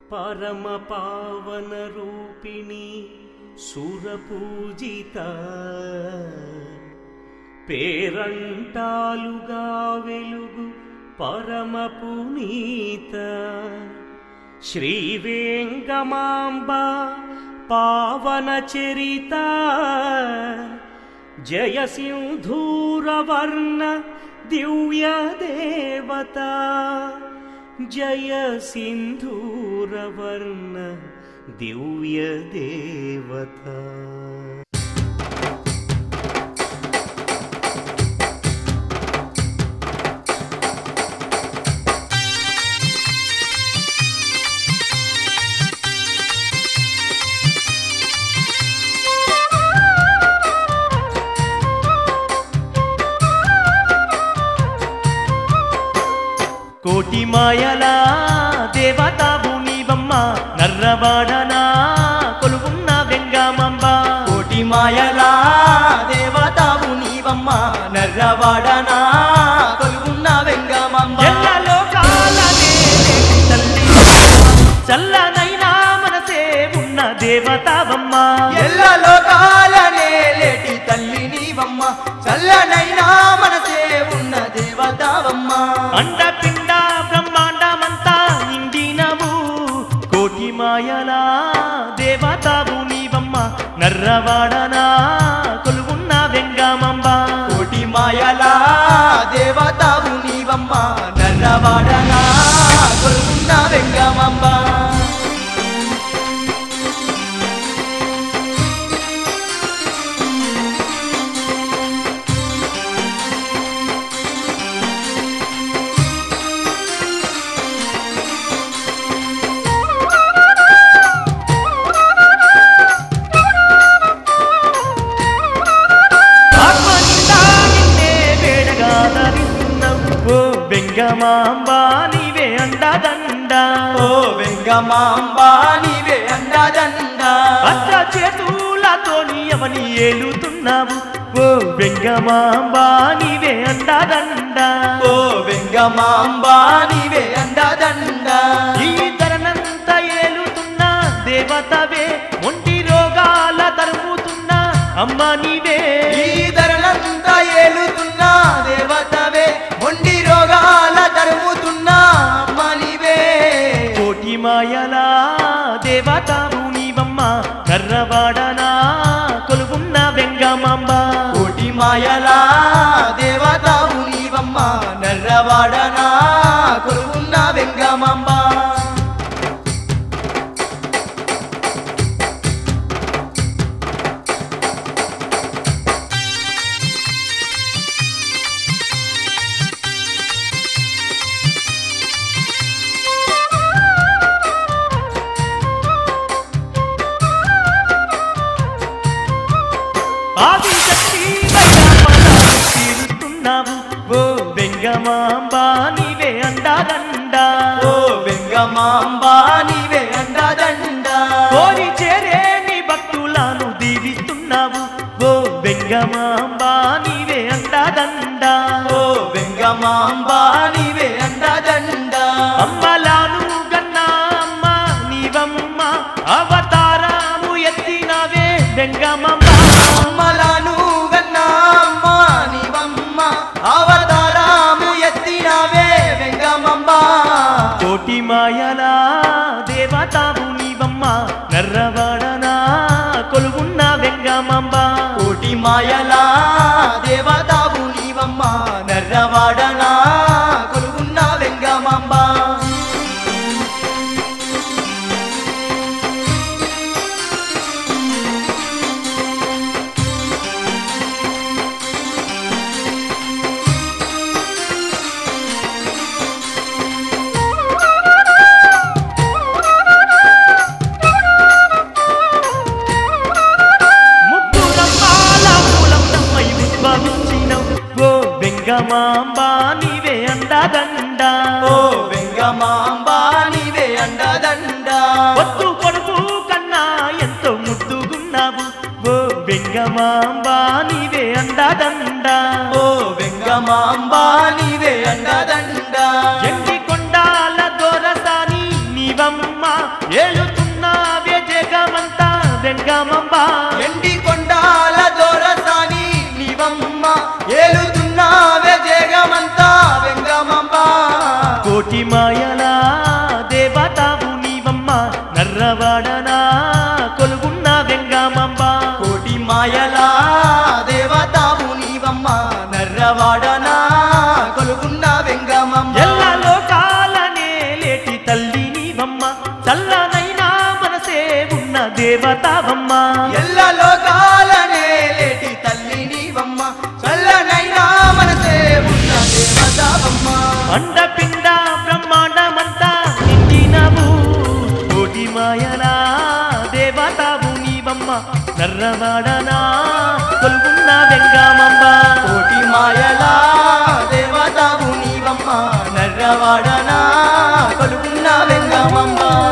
పరమ పావన రూపిణి సురపూజిత పేరంటాలుగా వెలుగు పరమ పునీత శ్రీ వేంగమాంబ పావన చరిత జయ సింధూరవర్ణ దివ్య దేవత జయ సింధూరవర్ణ దివ్య దేవత కోటి మాయల దేవతావు నీవమ్మ నర్రవాడనా కొలువున్న వెంగమంబ కోటి మాయలా దేవతావు నీవమ్మ నర్రవాడనా కొలుగున్న వెంగమమ్మ ఎల్లలో కాలనే తల్లి చల్లనైనా మనసే ఉన్న దేవతావమ్మ ఎల్ల లోకాలనే లేటి తల్లి నీవమ్మ చల్లనైనా మనసే ఉన్న దేవతావమ్మ అండ పిండ బ్రహ్మాండమంతా నిండినవు కోటి మాయల దేవతావు నీవమ్మ నర్రవాడనా కొలువున్న వెంగమంబ కోటి మాయలా దేవతావు నీవమ్మ నర్రవాడనా కొలుగున్న వెంగమమ్మ ఆత్మ నిండా నిన్నే వేడగా ధరిస్తున్నావు. ఓ వెంగమాంబ నీవే అండదండ ఓ వెంగమాంబ నీవే అండదండ అత్త చేతులతోని అవని ఏలుతున్నావు ఓ వెంగమాంబ నీవే అండదండ ఓ వెంగమాంబ నీవే అండదండ ఈ ధరనంత ఏలుతున్న దేవతవే ఒంటి రోగాల తరుముతున్న అమ్మ నీవే ఈ ధరలంతా ఏలుతున్నా దేవతవే మొండి రోగాల తరుముతున్నా అమ్మ నీవే కోటి మాయల దేవతావు నీవమ్మ కర్రవాడనా కొలువున్న వెంగమాంబ కోటి మాయలా దేవతావు నీవమ్మ నర్రవాడనా కొలువున్న వెంగమాంబ ఆది శక్తి తీరుతున్నావు ఓ వెంగమాంబ నీవే అండాదండ ఓ వెంగమాంబ నీవే అండదండ కోరి చేరే నీ భక్తులను దీవిస్తున్నావు ఓ వెంగమాంబ నీవే అండాదండ ఓ వెంగమాంబ నీవే అండదండ అమ్మలాను గన్నా అమ్మ నీవమ్మ అవతారము ఎత్తినవే వెంగమమ్మ అమ్మలను గన్నా అమ్మ నీవమ్మ అవతారాము ఎత్తినవే వెంగమమ్మ కోటి మాయల దేవతావు నీవమ్మ నర్రవాడనా కొలువున్న వెంగమమ్మ కోటి మాయలా దేవతావు నీవమ్మ నర్రవాడనా కొలుగున్న వెంగమాంబ ముగ్గు రంపాల మూలం నమ్మై ఉద్భవించినవు ఓ వెంగమాంబ నీవే అండదండ ఓ వెంగమాంబ నీవే అండదండ ఒత్తు కొడుకు కన్నా ఎంతో ముద్దుగున్నావు ఓ వెంగమాంబ నీవే అండదండ ఓ వెంగమాంబ నీవే అండదండ ఎండి కొండాల దొరసాని నీవమ్మ ఏలుతున్నావే జగమంతా వెంగమాంబ ఎండి కొండాల దొరసాని నీవమ్మ ఏలుతున్నావే జగమంతా వెంగమాంబ కోటి మాయల దేవతావు నీవమ్మ నర్రవాడనా కొలుగున్న వెంగమాంబ కోటి మాయలా దేవతావు నీవమ్మ నర్రవాడనా కొలుగున్న వెంగమమ్మ ఎల్ల లోకాలనే లేటి తల్లి నీవమ్మ చల్లనైనా మనసే ఉన్న దేవతావమ్మ ఎల్ల లోకాలనే లేటి తల్లి నీవమ్మ చల్లనైనా మనసే ఉన్న దేవతావమ్మ అండపిండ బ్రహ్మాండమంతా నిండినవు కోటి మాయలా దేవతావు నీవమ్మ నర్రవాడనా కొలుగున్న వెంగమాంబ కోటి మాయలా దేవతావు నీవమ్మ నర్రవాడనా కొలుగున్న వెంగమమ్మ